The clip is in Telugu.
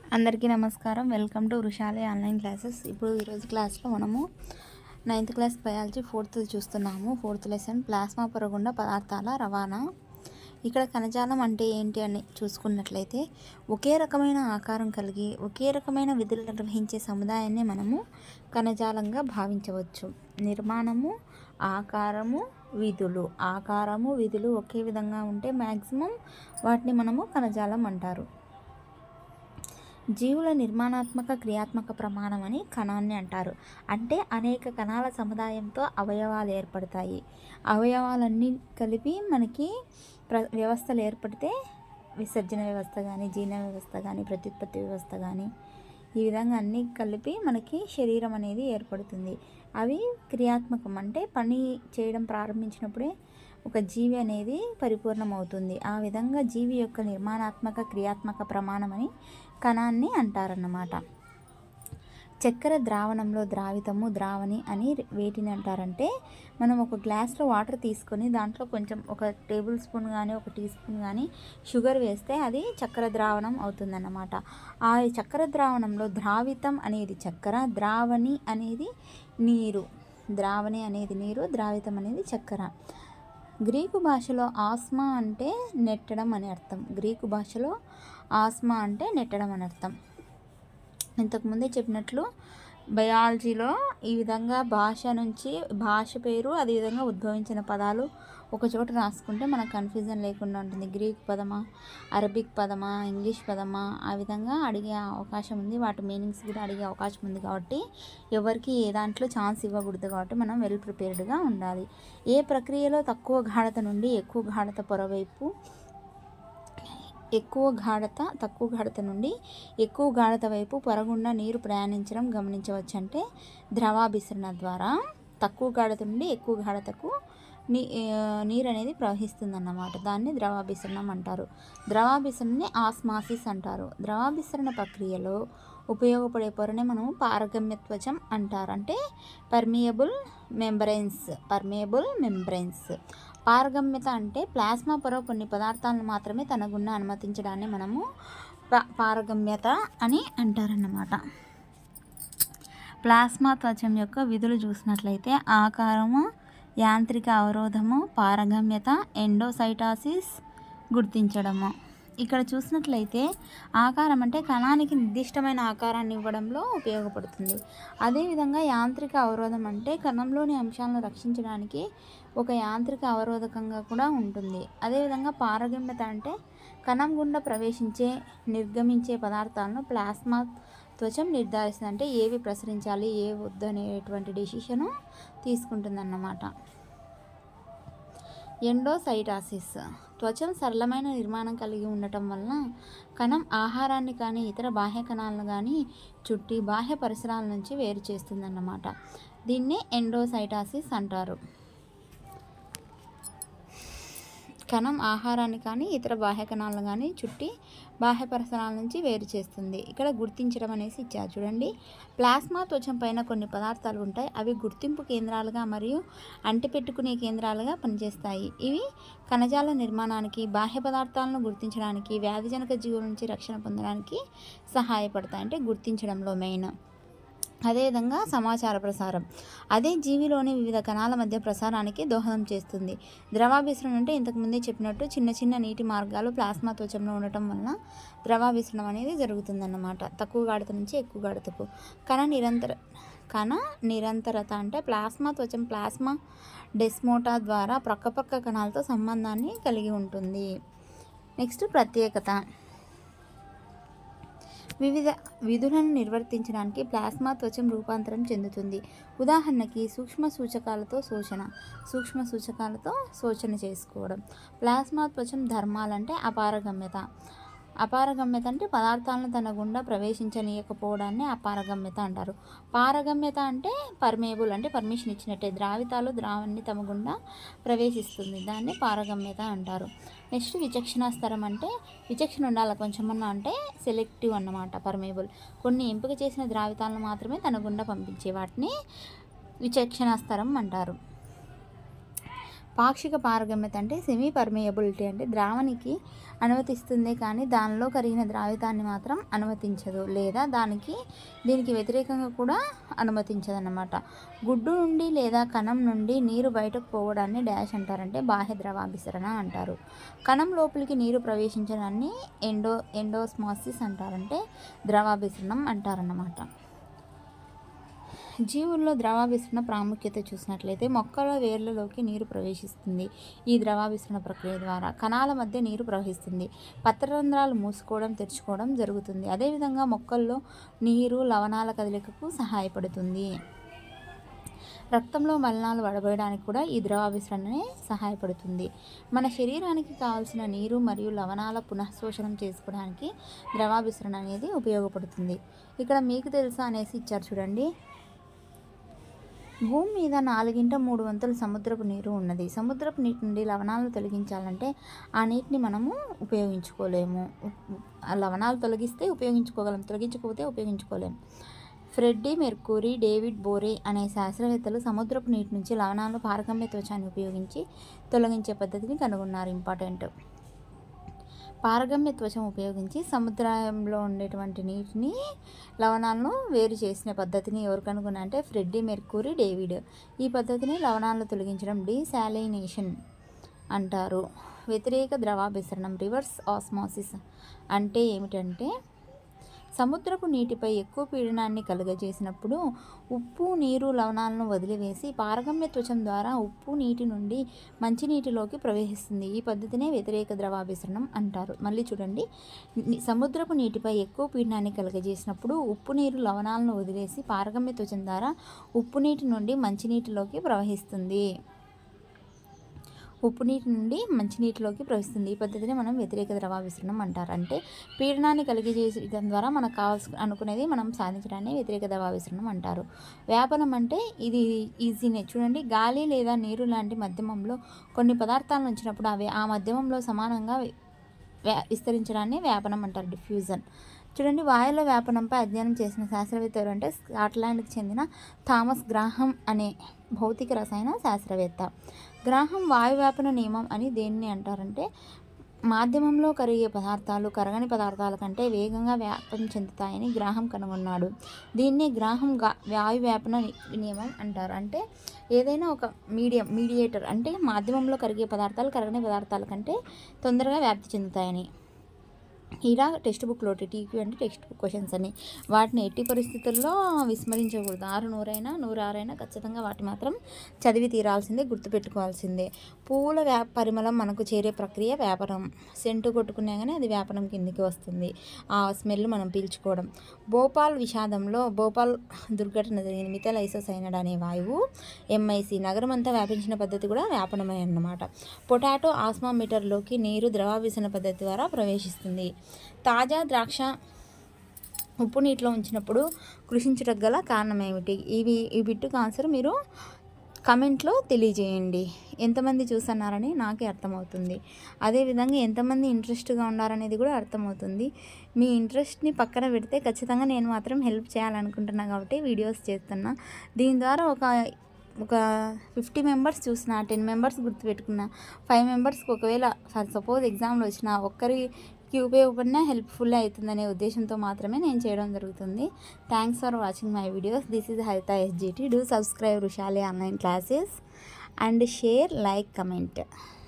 అందరికీ నమస్కారం welcome to Vrushali online classes ఇప్పుడు ఈరోజు క్లాస్లో మనము నైన్త్ క్లాస్ బయాలజీ ఫోర్త్ చూస్తున్నాము ఫోర్త్ లెసన్ ప్లాస్మా పొరగుండా పదార్థాల రవాణా ఇక్కడ కణజాలం అంటే ఏంటి అని చూసుకున్నట్లయితే ఒకే రకమైన ఆకారం కలిగి ఒకే రకమైన విధులు నిర్వహించే సముదాయాన్ని మనము కణజాలంగా భావించవచ్చు నిర్మాణము ఆకారము విధులు ఆకారము విధులు ఒకే విధంగా ఉంటే మ్యాక్సిమం వాటిని మనము కణజాలం అంటారు జీవుల నిర్మాణాత్మక క్రియాత్మక ప్రమాణం అని కణాన్ని అంటారు అంటే అనేక కణాల సముదాయంతో అవయవాలు ఏర్పడతాయి అవయవాలన్నీ కలిపి మనకి ప్ర వ్యవస్థలు ఏర్పడితే విసర్జన వ్యవస్థ కానీ జీర్ణ వ్యవస్థ కానీ ప్రత్యుత్పత్తి వ్యవస్థ కానీ ఈ విధంగా అన్నీ కలిపి మనకి శరీరం అనేది ఏర్పడుతుంది అవి క్రియాత్మకం అంటే పని చేయడం ప్రారంభించినప్పుడే ఒక జీవి అనేది పరిపూర్ణమవుతుంది ఆ విధంగా జీవి యొక్క నిర్మాణాత్మక క్రియాత్మక ప్రమాణమని కణాన్ని అంటారన్నమాట చక్కెర ద్రావణంలో ద్రావితము ద్రావణి అని వేటిని అంటారంటే మనం ఒక గ్లాస్లో వాటర్ తీసుకొని దాంట్లో కొంచెం ఒక టేబుల్ స్పూన్ కానీ ఒక టీ స్పూన్ కానీ షుగర్ వేస్తే అది చక్కెర ద్రావణం అవుతుందన్నమాట ఆ చక్కెర ద్రావణంలో ద్రావితం అనేది చక్కెర ద్రావణి అనేది నీరు ద్రావణి అనేది నీరు ద్రావితం అనేది చక్కెర గ్రీకు భాషలో ఆస్మా అంటే నెట్టడం అని అర్థం గ్రీకు భాషలో ఆస్మా అంటే నెట్టడం అని అర్థం ఇంతకుముందే చెప్పినట్లు బయాలజీలో ఈ విధంగా భాష నుంచి భాష పేరు అదేవిధంగా ఉద్భవించిన పదాలు ఒక చోట రాసుకుంటే మనకు కన్ఫ్యూజన్ లేకుండా ఉంటుంది గ్రీక్ పదమా అరబిక్ పదమా ఇంగ్లీష్ పదమా ఆ విధంగా అడిగే అవకాశం ఉంది వాటి మీనింగ్స్ కూడా అడిగే అవకాశం ఉంది కాబట్టి ఎవరికి ఏ దాంట్లో ఛాన్స్ ఇవ్వకూడదు కాబట్టి మనం వెల్ ప్రిపేర్డ్గా ఉండాలి ఏ ప్రక్రియలో తక్కువ గాఢత నుండి ఎక్కువ గాఢత పొరవైపు ఎక్కువ గాఢత తక్కువ గాఢత నుండి ఎక్కువ గాఢత వైపు పొరగుండా నీరు ప్రయాణించడం గమనించవచ్చు అంటే ద్రవాభిసరణ ద్వారా తక్కువ గాఢత నుండి ఎక్కువ గాఢతకు నీ నీరు అనేది ప్రవహిస్తుందన్నమాట దాన్ని ద్రవాభిసరణం అంటారు ద్రవాభిసరణని ఆస్మాసిస్ అంటారు ద్రవాభిసరణ ప్రక్రియలో ఉపయోగపడే పొరనే మనము పారగమ్యత్వచం అంటారు అంటే పర్మియబుల్ మెంబ్రెయిన్స్ పర్మియబుల్ మెంబ్రెయిన్స్ పారగమ్యత అంటే ప్లాస్మా పొర కొన్ని పదార్థాలను మాత్రమే తన గుండా అనుమతించడాన్ని మనము పా పారగమ్యత అని అంటారన్నమాట ప్లాస్మా త్వచం యొక్క విధులు చూసినట్లయితే ఆకారము యాంత్రిక అవరోధము పారగమ్యత ఎండోసైటాసిస్ గుర్తించడము ఇక్కడ చూసినట్లయితే ఆకారం అంటే కణానికి నిర్దిష్టమైన ఆకారాన్ని ఇవ్వడంలో ఉపయోగపడుతుంది అదేవిధంగా యాంత్రిక అవరోధం అంటే కణంలోని అంశాలను రక్షించడానికి ఒక యాంత్రిక అవరోధకంగా కూడా ఉంటుంది అదేవిధంగా పారగమ్యత అంటే కణం గుండా ప్రవేశించే నిర్గమించే పదార్థాలను ప్లాస్మా త్వచం నిర్ధారిస్తుంది అంటే ఏవి ప్రసరించాలి ఏ వద్దు అనేటువంటి డెసిషను తీసుకుంటుందన్నమాట ఎండోసైటాసిస్ త్వచం సరళమైన నిర్మాణం కలిగి ఉండటం వలన కణం ఆహారాన్ని కానీ ఇతర బాహ్య కణాలను కానీ చుట్టి బాహ్య పరిసరాల నుంచి వేరు చేస్తుందన్నమాట దీన్ని ఎండోసైటాసిస్ అంటారు కణం ఆహారాన్ని కానీ ఇతర బాహ్య కణాలను కానీ చుట్టి బాహ్య పరిసరాల నుంచి వేరు చేస్తుంది ఇక్కడ గుర్తించడం అనేసి ఇచ్చారు చూడండి ప్లాస్మా త్వచం పైన కొన్ని పదార్థాలు ఉంటాయి అవి గుర్తింపు కేంద్రాలుగా మరియు అంటిపెట్టుకునే కేంద్రాలుగా పనిచేస్తాయి ఇవి కణజాల నిర్మాణానికి బాహ్య పదార్థాలను గుర్తించడానికి వ్యాధిజనక జీవుల నుంచి రక్షణ పొందడానికి సహాయపడతాయి అంటే గుర్తించడంలో మెయిన్ అదేవిధంగా సమాచార ప్రసారం అదే జీవిలోని వివిధ కణాల మధ్య ప్రసారానికి దోహదం చేస్తుంది ద్రవాభిసరణ అంటే ఇంతకుముందే చెప్పినట్టు చిన్న చిన్న నీటి మార్గాలు ప్లాస్మా త్వచంలో ఉండటం వలన ద్రవాభిసరణం అనేది జరుగుతుందన్నమాట తక్కువ గాఢత నుంచి ఎక్కువ గాఢతకు కణ నిరంతర కణ నిరంతరత అంటే ప్లాస్మా త్వచం ప్లాస్మా డెస్మోటా ద్వారా ప్రక్కపక్క కణాలతో సంబంధాన్ని కలిగి ఉంటుంది నెక్స్ట్ ప్రత్యేకత వివిధ విధులను నిర్వర్తించడానికి ప్లాస్మా త్వచం రూపాంతరం చెందుతుంది ఉదాహరణకి సూక్ష్మ సూచకాలతో శోషణ సూక్ష్మ సూచకాలతో శోషణ చేసుకోవడం ప్లాస్మా త్వచం ధర్మాలంటే అపారగమ్యత అపారగమ్యత అంటే పదార్థాలను తన గుండా ప్రవేశించనీయకపోవడాన్ని అపారగమ్యత అంటారు పారగమ్యత అంటే పర్మేబుల్ అంటే పర్మిషన్ ఇచ్చినట్టే ద్రావితాలు ద్రావణ్ణి తమ గుండా ప్రవేశిస్తుంది దాన్ని పారగమ్యత అంటారు నెక్స్ట్ విచక్షణ స్తరం అంటే విచక్షణ ఉండాలి కొంచెమన్నా అంటే సెలెక్టివ్ అన్నమాట పర్మేబుల్ కొన్ని ఎంపిక చేసిన ద్రావితాలను మాత్రమే తన గుండా పంపించే వాటిని విచక్షణ స్తరం అంటారు పాక్షిక పారగమ్యత అంటే సెమీ పర్మియబిలిటీ అంటే ద్రావణికి అనుమతిస్తుంది కానీ దానిలో కరిగిన ద్రావితాన్ని మాత్రం అనుమతించదు లేదా దానికి దీనికి వ్యతిరేకంగా కూడా అనుమతించదన్నమాట గుడ్డు నుండి లేదా కణం నుండి నీరు బయటకు పోవడాన్ని డాష్ అంటారంటే బాహ్య ద్రవాభిసరణ అంటారు కణం లోపలికి నీరు ప్రవేశించడాన్ని ఎండో ఎండోస్మాసిస్ అంటారంటే ద్రవాభిసరణం అంటారన్నమాట జీవుల్లో ద్రవాభిసరణ ప్రాముఖ్యత చూసినట్లయితే మొక్కల వేర్లలోకి నీరు ప్రవేశిస్తుంది ఈ ద్రవాభిసరణ ప్రక్రియ ద్వారా కణాల మధ్య నీరు ప్రవహిస్తుంది పత్రరంధ్రాలు మూసుకోవడం తెరుచుకోవడం జరుగుతుంది అదేవిధంగా మొక్కల్లో నీరు లవణాల కదలికకు సహాయపడుతుంది రక్తంలో మలినాలు వడబోయడానికి కూడా ఈ ద్రవాభిసరణనే సహాయపడుతుంది మన శరీరానికి కావాల్సిన నీరు మరియు లవణాల పునఃశోషణం చేసుకోవడానికి ద్రవాభిసరణ అనేది ఉపయోగపడుతుంది ఇక్కడ మీకు తెలుసా అనేసి ఇచ్చారు చూడండి భూమి మీద నాలుగింట మూడు వంతుల సముద్రపు నీరు ఉన్నది సముద్రపు నీటి నుండి లవణాలను తొలగించాలంటే ఆ నీటిని మనము ఉపయోగించుకోలేము ఆ లవణాలు తొలగిస్తే ఉపయోగించుకోగలం తొలగించకపోతే ఉపయోగించుకోలేము ఫ్రెడ్డీ మెర్కూరీ డేవిడ్ బోరే అనే శాస్త్రవేత్తలు సముద్రపు నీటి నుంచి లవణాలు పారగమ్య త్వచాన్ని ఉపయోగించి తొలగించే పద్ధతిని కనుగొన్నారు ఇంపార్టెంట్ పారగమ్య త్వచం ఉపయోగించి సముద్రంలో ఉండేటువంటి నీటిని లవణాలను వేరు చేసిన పద్ధతిని ఎవరు కనుగొన్నా అంటే ఫ్రెడ్డీ మెర్కూరీ డేవిడ్ ఈ పద్ధతిని లవణాలను తొలగించడం డీసాలినేషన్ అంటారు వ్యతిరేక ద్రవాభిసరణం రివర్స్ ఆస్మాసిస్ అంటే ఏమిటంటే సముద్రపు నీటిపై ఎక్కువ పీడనాన్ని కలుగజేసినప్పుడు ఉప్పు నీరు లవణాలను వదిలివేసి పారగమ్య త్వచం ద్వారా ఉప్పు నీటి నుండి మంచినీటిలోకి ప్రవహిస్తుంది ఈ పద్ధతినే వ్యతిరేక ద్రవాభిసరణం అంటారు మళ్ళీ చూడండి ని- సముద్రపు నీటిపై ఎక్కువ పీడనాన్ని కలుగజేసినప్పుడు ఉప్పు నీరు లవణాలను వదిలేసి పారగమ్య త్వచం ద్వారా ఉప్పు నీటి నుండి మంచినీటిలోకి ప్రవహిస్తుంది ఉప్పు నీటి నుండి మంచినీటిలోకి ప్రవహిస్తుంది ఈ పద్ధతిని మనం వ్యతిరేక ద్రవాభిసరణం అంటారు అంటే పీడనాన్ని కలిగజేయడం ద్వారా మనకు కావాల్సి అనుకునేది మనం సాధించడాన్ని వ్యతిరేక ద్రవాభిసరణం అంటారు వ్యాపనం అంటే ఇది ఈజీనే చూడండి గాలి లేదా నీరు లాంటి మాధ్యమంలో కొన్ని పదార్థాలను ఉంచినప్పుడు అవి ఆ మాధ్యమంలో సమానంగా వ్యా విస్తరించడాన్ని వ్యాపనం అంటారు డిఫ్యూజన్ చూడండి వాయువుల వ్యాపనంపై అధ్యయనం చేసిన శాస్త్రవేత్త ఎవరు అంటే స్కాట్లాండ్కి చెందిన థామస్ గ్రాహం అనే భౌతిక రసాయన శాస్త్రవేత్త గ్రాహం వాయు వ్యాపన నియమం అని దేన్ని అంటారంటే మాధ్యమంలో కరిగే పదార్థాలు కరగని పదార్థాల కంటే వేగంగా వ్యాపనం చెందుతాయని గ్రాహం కనుగొన్నాడు దీన్ని గ్రాహం గా వాయు వ్యాపన ని- నియమం అంటారు అంటే ఏదైనా ఒక మీడియం మీడియేటర్ అంటే మాధ్యమంలో కరిగే పదార్థాలు కరగని పదార్థాల కంటే తొందరగా వ్యాప్తి చెందుతాయని ఇలా టెక్స్ట్ బుక్లో టీక్యూ అంటే టెక్స్ట్ బుక్ క్వశ్చన్స్ అని వాటిని ఎట్టి పరిస్థితుల్లో విస్మరించకూడదు ఆరు నూరైనా నూరు ఆరైనా ఖచ్చితంగా వాటి మాత్రం చదివి తీరాల్సిందే గుర్తుపెట్టుకోవాల్సిందే పువ్వుల వ్యా పరిమళం మనకు చేరే ప్రక్రియ వ్యాపనం సెంటు కొట్టుకున్నా కానీ అది వ్యాపనం కిందికి వస్తుంది ఆ స్మెల్ మనం పీల్చుకోవడం భోపాల్ విషాదంలో భోపాల్ దుర్ఘటన జరిగిన మిథలైసోసైనడ్ అనే వాయువు ఎంఐసి నగరం అంతా వ్యాపించిన పద్ధతి కూడా వ్యాపనమే అన్నమాట పొటాటో ఆస్మా మీటర్లోకి నీరు ద్రవాభిసరణ పద్ధతి ద్వారా ప్రవేశిస్తుంది తాజా ద్రాక్ష ఉప్పు నీటిలో ఉంచినప్పుడు కృషించుటకు గల కారణం ఏమిటి ఇవి ఈ బిట్టుకు ఆన్సర్ మీరు కమెంట్లో తెలియజేయండి ఎంతమంది చూస్తున్నారని నాకే అర్థమవుతుంది అదేవిధంగా ఎంతమంది ఇంట్రెస్ట్గా ఉన్నారనేది కూడా అర్థమవుతుంది మీ ఇంట్రెస్ట్ని పక్కన పెడితే ఖచ్చితంగా నేను మాత్రం హెల్ప్ చేయాలనుకుంటున్నా కాబట్టి వీడియోస్ చేస్తున్నా దీని ద్వారా ఒక ఒక ఫిఫ్టీ మెంబర్స్ చూసిన టెన్ మెంబర్స్ గుర్తుపెట్టుకున్న ఫైవ్ మెంబర్స్కి ఒకవేళ ఫర్ సపోజ్ ఎగ్జామ్లో వచ్చిన ఒక్కరికి ఉపయోగపడినా హెల్ప్ఫుల్ అవుతుందనే ఉద్దేశంతో మాత్రమే నేను చేయడం జరుగుతుంది thanks for watching my videos this is Haritha SGT do subscribe Rushali online classes and share like comment